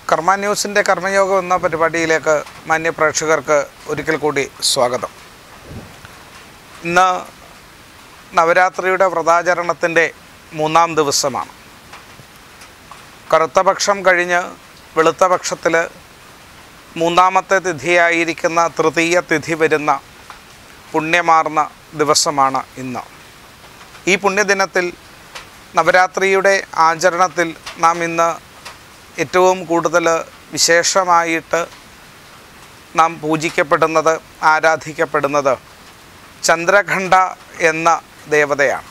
കർമ്മ ന്യൂസിൻ്റെ കർമ്മയോഗം എന്ന പരിപാടിയിലേക്ക് മാന്യ പ്രേക്ഷകർക്ക് ഒരിക്കൽ കൂടി സ്വാഗതം ഇന്ന് നവരാത്രിയുടെ വ്രതാചരണത്തിൻ്റെ മൂന്നാം ദിവസമാണ് കറുത്ത പക്ഷം കഴിഞ്ഞ് വെളുത്ത പക്ഷത്തിൽ മൂന്നാമത്തെ തിഥിയായിരിക്കുന്ന തൃതീയ തിഥി വരുന്ന പുണ്യമാർന്ന ദിവസമാണ് ഇന്ന് ഈ പുണ്യദിനത്തിൽ നവരാത്രിയുടെ ആചരണത്തിൽ നാം ഇന്ന് ഏറ്റവും കൂടുതൽ വിശേഷമായിട്ട് നാം പൂജിക്കപ്പെടുന്നത് ആരാധിക്കപ്പെടുന്നത് ചന്ദ്രഖണ്ഡ എന്ന ദേവതയാണ്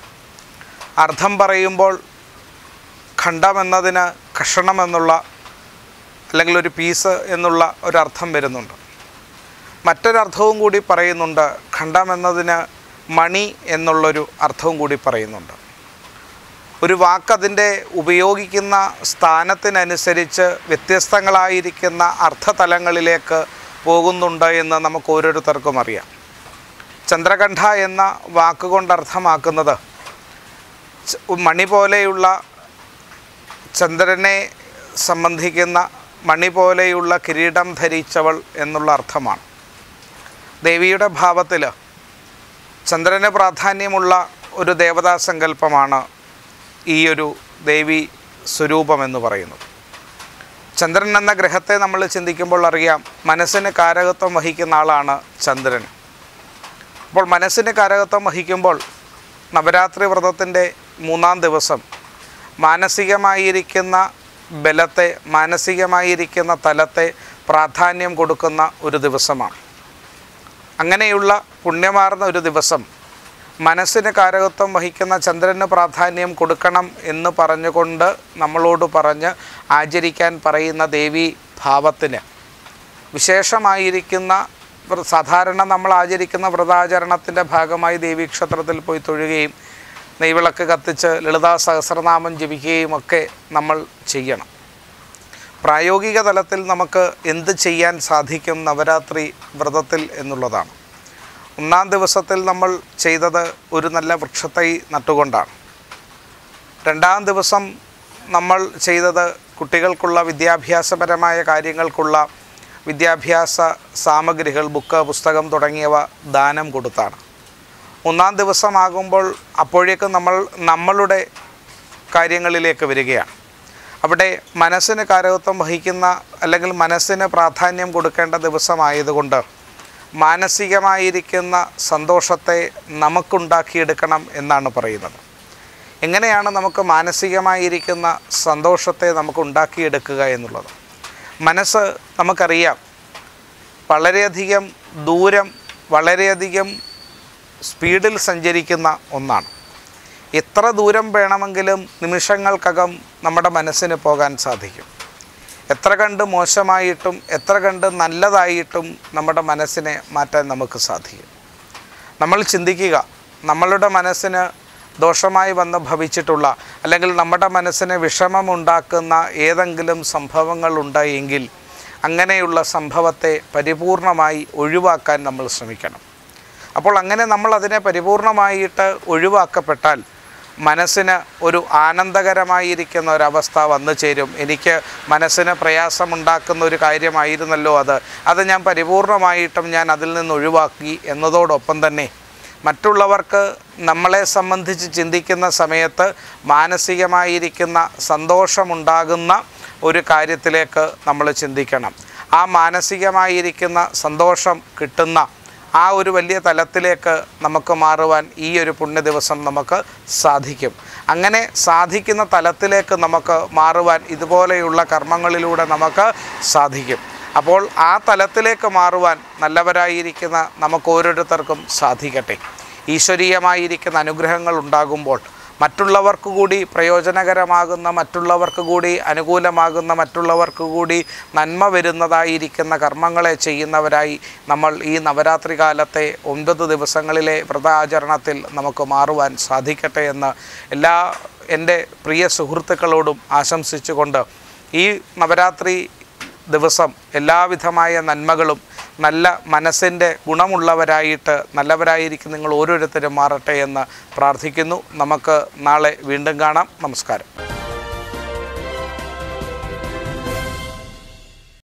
അർത്ഥം പറയുമ്പോൾ ഖണ്ഡം എന്നതിന് കഷണം എന്നുള്ള അല്ലെങ്കിൽ ഒരു പീസ് എന്നുള്ള ഒരർത്ഥം വരുന്നുണ്ട് മറ്റൊരർത്ഥവും കൂടി പറയുന്നുണ്ട് ഖണ്ഡം എന്നതിന് മണി എന്നുള്ളൊരു അർത്ഥവും കൂടി പറയുന്നുണ്ട് ഒരു വാക്കതിൻ്റെ ഉപയോഗിക്കുന്ന സ്ഥാനത്തിനനുസരിച്ച് വ്യത്യസ്തങ്ങളായിരിക്കുന്ന അർത്ഥതലങ്ങളിലേക്ക് പോകുന്നുണ്ട് എന്ന് നമുക്ക് ഓരോരുത്തർക്കും അറിയാം ചന്ദ്രകണ്ഠ എന്ന വാക്കുകൊണ്ട് അർത്ഥമാക്കുന്നത് ച- മണി പോലെയുള്ള ചന്ദ്രനെ സംബന്ധിക്കുന്ന മണി പോലെയുള്ള കിരീടം ധരിച്ചവൾ എന്നുള്ള അർത്ഥമാണ് ദേവിയുടെ ഭാവത്തിൽ ചന്ദ്രന് പ്രാധാന്യമുള്ള ഒരു ദേവതാ സങ്കല്പമാണ് ഈ ഒരു ദേവി സ്വരൂപം എന്ന് പറയുന്നത് ചന്ദ്രൻ എന്ന ഗ്രഹത്തെ നമ്മൾ ചിന്തിക്കുമ്പോൾ അറിയാം മനസ്സിന് കാരകത്വം വഹിക്കുന്ന ആളാണ് ചന്ദ്രൻ അപ്പോൾ മനസ്സിന് കാരകത്വം വഹിക്കുമ്പോൾ നവരാത്രി വ്രതത്തിൻ്റെ മൂന്നാം ദിവസം മാനസികമായിരിക്കുന്ന ബലത്തെ മാനസികമായിരിക്കുന്ന തലത്തെ പ്രാധാന്യം കൊടുക്കുന്ന ഒരു ദിവസമാണ് അങ്ങനെയുള്ള പുണ്യമാർന്ന ഒരു ദിവസം മനസ്സിന് കാരകത്വം വഹിക്കുന്ന ചന്ദ്രന് പ്രാധാന്യം കൊടുക്കണം എന്ന് പറഞ്ഞുകൊണ്ട് നമ്മളോട് പറഞ്ഞ് ആചരിക്കാൻ പറയുന്ന ദേവി ഭാവത്തിന് വിശേഷമായിരിക്കുന്ന വ്ര- സാധാരണ നമ്മൾ ആചരിക്കുന്ന വ്രതാചരണത്തിൻ്റെ ഭാഗമായി ദേവീക്ഷേത്രത്തിൽ പോയി തൊഴുകയും നെയ്വിളക്ക് കത്തിച്ച് ലളിതാ സഹസ്രനാമം ജപിക്കുകയും ഒക്കെ നമ്മൾ ചെയ്യണം പ്രായോഗിക തലത്തിൽ നമുക്ക് എന്ത് ചെയ്യാൻ സാധിക്കും നവരാത്രി വ്രതത്തിൽ എന്നുള്ളതാണ് ഒന്നാം ദിവസത്തിൽ നമ്മൾ ചെയ്തത് ഒരു നല്ല വൃക്ഷത്തൈ നട്ടുകൊണ്ടാണ് രണ്ടാം ദിവസം നമ്മൾ ചെയ്തത് കുട്ടികൾക്കുള്ള വിദ്യാഭ്യാസപരമായ കാര്യങ്ങൾക്കുള്ള വിദ്യാഭ്യാസ സാമഗ്രികൾ ബുക്ക് പുസ്തകം തുടങ്ങിയവ ദാനം കൊടുത്താണ് മൂന്നാം ദിവസമാകുമ്പോൾ അപ്പോഴേക്കും നമ്മൾ നമ്മളുടെ കാര്യങ്ങളിലേക്ക് വരികയാണ് അവിടെ മനസ്സിന് കാരകത്വം വഹിക്കുന്ന അല്ലെങ്കിൽ മനസ്സിന് പ്രാധാന്യം കൊടുക്കേണ്ട ദിവസമായതുകൊണ്ട് മാനസികമായിരിക്കുന്ന സന്തോഷത്തെ നമുക്കുണ്ടാക്കിയെടുക്കണം എന്നാണ് പറയുന്നത് എങ്ങനെയാണ് നമുക്ക് മാനസികമായിരിക്കുന്ന സന്തോഷത്തെ നമുക്ക് ഉണ്ടാക്കിയെടുക്കുക എന്നുള്ളത് മനസ്സ് നമുക്കറിയാം വളരെയധികം ദൂരം വളരെയധികം സ്പീഡിൽ സഞ്ചരിക്കുന്ന ഒന്നാണ് എത്ര ദൂരം വേണമെങ്കിലും നിമിഷങ്ങൾക്കകം നമ്മുടെ മനസ്സിന് പോകാൻ സാധിക്കും എത്ര കണ്ട് മോശമായിട്ടും എത്ര കണ്ട് നല്ലതായിട്ടും നമ്മുടെ മനസ്സിനെ മാറ്റാൻ നമുക്ക് സാധിക്കും നമ്മൾ ചിന്തിക്കുക നമ്മളുടെ മനസ്സിന് ദോഷമായി വന്ന് ഭവിച്ചിട്ടുള്ള അല്ലെങ്കിൽ നമ്മുടെ മനസ്സിന് വിഷമമുണ്ടാക്കുന്ന ഏതെങ്കിലും സംഭവങ്ങൾ ഉണ്ടായെങ്കിൽ അങ്ങനെയുള്ള സംഭവത്തെ പരിപൂർണമായി ഒഴിവാക്കാൻ നമ്മൾ ശ്രമിക്കണം അപ്പോൾ അങ്ങനെ നമ്മൾ അതിനെ പരിപൂർണമായിട്ട് ഒഴിവാക്കപ്പെട്ടാൽ മനസ്സിന് ഒരു ആനന്ദകരമായിരിക്കുന്ന ഒരവസ്ഥ വന്നു ചേരും എനിക്ക് മനസ്സിന് പ്രയാസമുണ്ടാക്കുന്ന ഒരു കാര്യമായിരുന്നല്ലോ അത് അത് ഞാൻ പരിപൂർണമായിട്ടും ഞാൻ അതിൽ നിന്ന് ഒഴിവാക്കി എന്നതോടൊപ്പം തന്നെ മറ്റുള്ളവർക്ക് നമ്മളെ സംബന്ധിച്ച് ചിന്തിക്കുന്ന സമയത്ത് മാനസികമായിരിക്കുന്ന സന്തോഷമുണ്ടാകുന്ന ഒരു കാര്യത്തിലേക്ക് നമ്മൾ ചിന്തിക്കണം ആ മാനസികമായിരിക്കുന്ന സന്തോഷം കിട്ടുന്ന ആ ഒരു വലിയ തലത്തിലേക്ക് നമുക്ക് മാറുവാൻ ഈ ഒരു പുണ്യ ദിവസം നമുക്ക് സാധിക്കും അങ്ങനെ സാധിക്കുന്ന തലത്തിലേക്ക് നമുക്ക് മാറുവാൻ ഇതുപോലെയുള്ള കർമ്മങ്ങളിലൂടെ നമുക്ക് സാധിക്കും അപ്പോൾ ആ തലത്തിലേക്ക് മാറുവാൻ നല്ലവരായിരിക്കുന്ന നമുക്ക് ഓരോരുത്തർക്കും സാധിക്കട്ടെ ഈശ്വരീയമായിരിക്കുന്ന അനുഗ്രഹങ്ങൾ ഉണ്ടാകുമ്പോൾ മറ്റുള്ളവർക്ക് കൂടി പ്രയോജനകരമാകുന്ന മറ്റുള്ളവർക്ക് കൂടി അനുകൂലമാകുന്ന മറ്റുള്ളവർക്ക് കൂടി നന്മ വരുന്നതായിരിക്കുന്ന കർമ്മങ്ങളെ ചെയ്യുന്നവരായി നമ്മൾ ഈ നവരാത്രി കാലത്തെ ഒൻപത് ദിവസങ്ങളിലെ വ്രതാചരണത്തിൽ നമുക്ക് മാറുവാൻ സാധിക്കട്ടെ എന്ന് എല്ലാ എൻ്റെ പ്രിയ സുഹൃത്തുക്കളോടും ആശംസിച്ചുകൊണ്ട് ഈ നവരാത്രി ദിവസം എല്ലാവിധമായ നന്മകളും നല്ല മനസ്സിൻ്റെ ഗുണമുള്ളവരായിട്ട് നല്ലവരായിരിക്കും നിങ്ങൾ ഓരോരുത്തരും മാറട്ടെ എന്ന് പ്രാർത്ഥിക്കുന്നു നമുക്ക് നാളെ വീണ്ടും കാണാം നമസ്കാരം